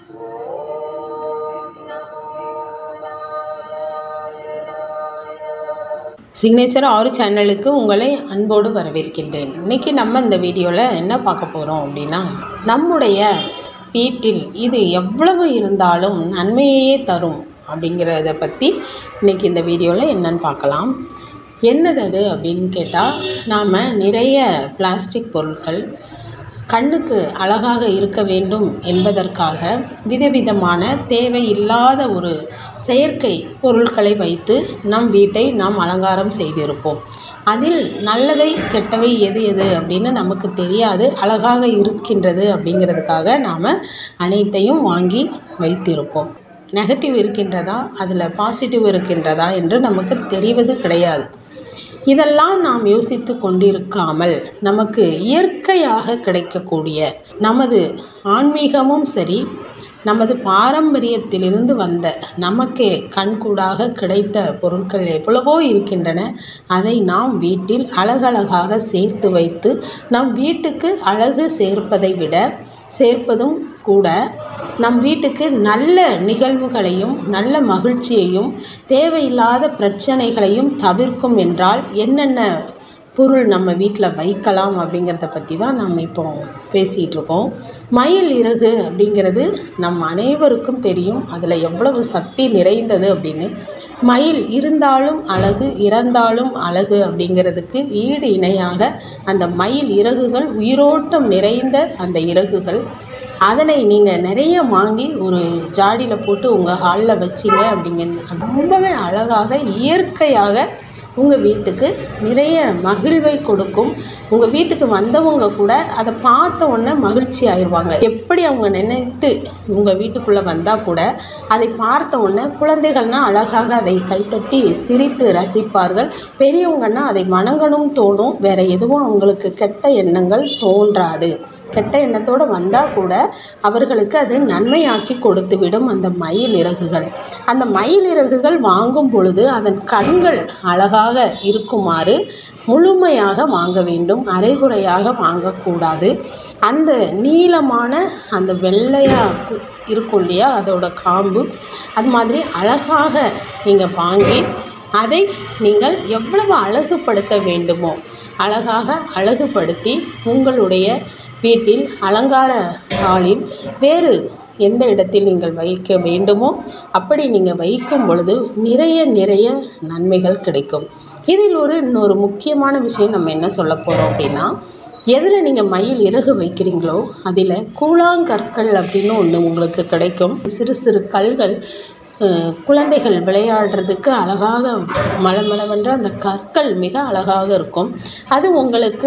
signature ஆறு சேனலுக்கு உங்களை அன்போடு வரவேற்கின்றேன் இன்றைக்கி நம்ம இந்த வீடியோவில் என்ன பார்க்க போகிறோம் அப்படின்னா நம்முடைய வீட்டில் இது எவ்வளவு இருந்தாலும் நன்மையே தரும் அப்படிங்கிறத பற்றி இன்றைக்கி இந்த வீடியோவில் என்னன்னு பார்க்கலாம் என்னது அது அப்படின்னு கேட்டால் நாம் நிறைய பிளாஸ்டிக் பொருட்கள் கண்ணுக்கு அழகாக இருக்க வேண்டும் என்பதற்காக விதவிதமான தேவையில்லாத ஒரு செயற்கை பொருட்களை வைத்து நம் வீட்டை நாம் அலங்காரம் செய்திருப்போம் அதில் நல்லவை கெட்டவை எது எது அப்படின்னு நமக்கு தெரியாது அழகாக இருக்கின்றது அப்படிங்கிறதுக்காக நாம் அனைத்தையும் வாங்கி வைத்திருப்போம் நெகட்டிவ் இருக்கின்றதா அதில் பாசிட்டிவ் இருக்கின்றதா என்று நமக்கு தெரிவது கிடையாது இதெல்லாம் நாம் யோசித்து கொண்டிருக்காமல் நமக்கு இயற்கையாக கிடைக்கக்கூடிய நமது ஆன்மீகமும் சரி நமது பாரம்பரியத்திலிருந்து வந்த நமக்கே கண்கூடாக கிடைத்த பொருட்கள் எவ்வளவோ இருக்கின்றன அதை நாம் வீட்டில் அழகழகாக சேர்த்து வைத்து நம் வீட்டுக்கு அழகு சேர்ப்பதை விட சேர்ப்பதும் கூட நம் வீட்டுக்கு நல்ல நிகழ்வுகளையும் நல்ல மகிழ்ச்சியையும் தேவையில்லாத பிரச்சனைகளையும் தவிர்க்கும் என்றால் என்னென்ன பொருள் நம்ம வீட்டில் வைக்கலாம் அப்படிங்கிறத பற்றி தான் நம்ம இப்போ பேசிகிட்டு இருக்கோம் மயில் இறகு அப்படிங்கிறது நம் அனைவருக்கும் தெரியும் அதில் எவ்வளவு சக்தி நிறைந்தது அப்படின்னு மயில் இருந்தாலும் அழகு இறந்தாலும் அழகு அப்படிங்கிறதுக்கு ஈடு இணையாக அந்த மயில் இறகுகள் உயிரோட்டம் நிறைந்த அந்த இறகுகள் அதனை நீங்கள் நிறைய வாங்கி ஒரு ஜாடியில் போட்டு உங்கள் ஹாலில் வச்சிங்க அப்படிங்க ரொம்பவே அழகாக இயற்கையாக உங்கள் வீட்டுக்கு நிறைய மகிழ்வை கொடுக்கும் உங்கள் வீட்டுக்கு வந்தவங்க கூட அதை பார்த்த உடனே மகிழ்ச்சி ஆயிடுவாங்க எப்படி அவங்க நினைத்து உங்கள் வீட்டுக்குள்ளே வந்தால் கூட அதை பார்த்த உடனே குழந்தைகள்னால் அழகாக அதை கைத்தட்டி சிரித்து ரசிப்பார்கள் பெரியவங்கன்னா அதை வணங்கணும் தோணும் வேறு எதுவும் அவங்களுக்கு கெட்ட எண்ணங்கள் தோன்றாது கெட்ட எண்ணத்தோடு வந்தால் கூட அவர்களுக்கு அது நன்மையாக்கி கொடுத்துவிடும் அந்த மயில் இறகுகள் அந்த மயில் இறகுகள் வாங்கும் பொழுது அதன் கண்கள் அழகாக இருக்குமாறு முழுமையாக வாங்க வேண்டும் அரைகுறையாக வாங்கக்கூடாது அந்த நீளமான அந்த வெள்ளையாக இருக்கும் இல்லையா அதோட காம்பு அது மாதிரி அழகாக நீங்கள் வாங்கி அதை நீங்கள் எவ்வளவு அழகுபடுத்த வேண்டுமோ அழகாக அழகுபடுத்தி உங்களுடைய வீட்டில் அலங்கார ஹாலில் வேறு எந்த இடத்தில் நீங்கள் வைக்க வேண்டுமோ அப்படி நீங்கள் வைக்கும் பொழுது நிறைய நிறைய நன்மைகள் கிடைக்கும் இதில் ஒரு இன்னொரு முக்கியமான விஷயம் நம்ம என்ன சொல்ல போகிறோம் அப்படின்னா எதில் நீங்கள் மயில் இறகு வைக்கிறீங்களோ அதில் கூழாங்கற்கள் அப்படின்னு ஒன்று உங்களுக்கு கிடைக்கும் சிறு சிறு கல்கள் குழந்தைகள் விளையாடுறதுக்கு அழகாக மலமளவென்ற அந்த கற்கள் மிக அழகாக இருக்கும் அது உங்களுக்கு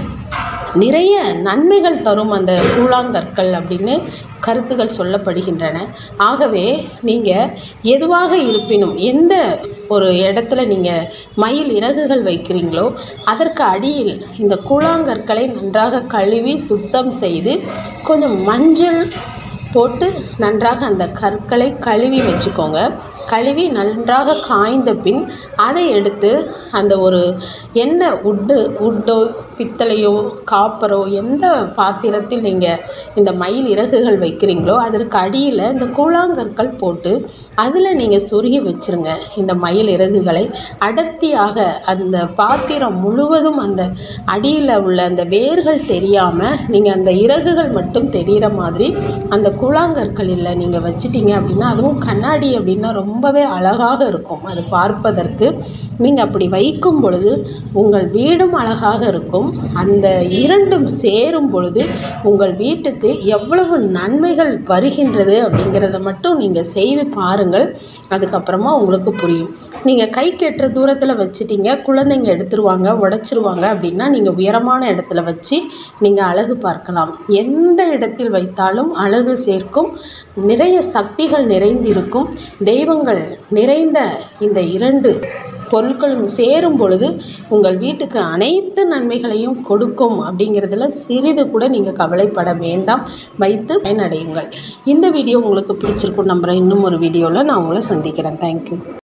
நிறைய நன்மைகள் தரும் அந்த கூழாங்கற்கள் அப்படின்னு கருத்துகள் சொல்லப்படுகின்றன ஆகவே நீங்கள் எதுவாக இருப்பினும் எந்த ஒரு இடத்துல நீங்கள் மயில் இறகுகள் வைக்கிறீங்களோ அதற்கு அடியில் இந்த கூழாங்கற்களை நன்றாக கழுவி சுத்தம் செய்து கொஞ்சம் மஞ்சள் போட்டு நன்றாக அந்த கற்களை கழுவி வச்சுக்கோங்க கழுவி நன்றாக காய்ந்த பின் அதை எடுத்து அந்த ஒரு எண்ணெய் உட்டு உட்டோ பித்தளையோ காப்பரோ எந்த பாத்திரத்தில் நீங்கள் இந்த மயில் இறகுகள் வைக்கிறீங்களோ அதற்கு அடியில் இந்த கூழாங்கற்கள் போட்டு அதில் நீங்கள் சொருகி வச்சுருங்க இந்த மயில் இறகுகளை அடர்த்தியாக அந்த பாத்திரம் முழுவதும் அந்த அடியில் உள்ள அந்த வேர்கள் தெரியாமல் நீங்கள் அந்த இறகுகள் மட்டும் தெரிகிற மாதிரி அந்த கூழாங்கற்களில் நீங்கள் வச்சிட்டீங்க அப்படின்னா அதுவும் கண்ணாடி அப்படின்னா ரொம்பவே அழகாக இருக்கும் அது பார்ப்பதற்கு நீங்கள் அப்படி வைக்கும் பொழுது உங்கள் வீடும் அழகாக இருக்கும் அந்த இரண்டும் சேரும் பொழுது உங்கள் வீட்டுக்கு எவ்வளவு நன்மைகள் வருகின்றது அப்படிங்கிறத மட்டும் நீங்கள் செய்து பாருங்கள் அதுக்கப்புறமா உங்களுக்கு புரியும் நீங்கள் கை கெட்டுற தூரத்தில் வச்சிட்டீங்க குழந்தைங்க எடுத்துருவாங்க உடச்சிருவாங்க அப்படின்னா நீங்கள் உயரமான இடத்துல வச்சு நீங்கள் அழகு பார்க்கலாம் எந்த இடத்தில் வைத்தாலும் அழகு சேர்க்கும் நிறைய சக்திகள் நிறைந்திருக்கும் தெய்வங்கள் நிறைந்த இந்த இரண்டு பொருட்களும் சேரும் பொழுது உங்கள் வீட்டுக்கு அனைத்து நன்மைகளையும் கொடுக்கும் அப்படிங்கிறதுல சிறிது கூட நீங்கள் கவலைப்பட வேண்டாம் வைத்து பயனடையுங்கள் இந்த வீடியோ உங்களுக்கு பிடிச்சிருக்கும் நம்புகிறேன் இன்னும் ஒரு வீடியோவில் நான் உங்களை சந்திக்கிறேன் தேங்க்யூ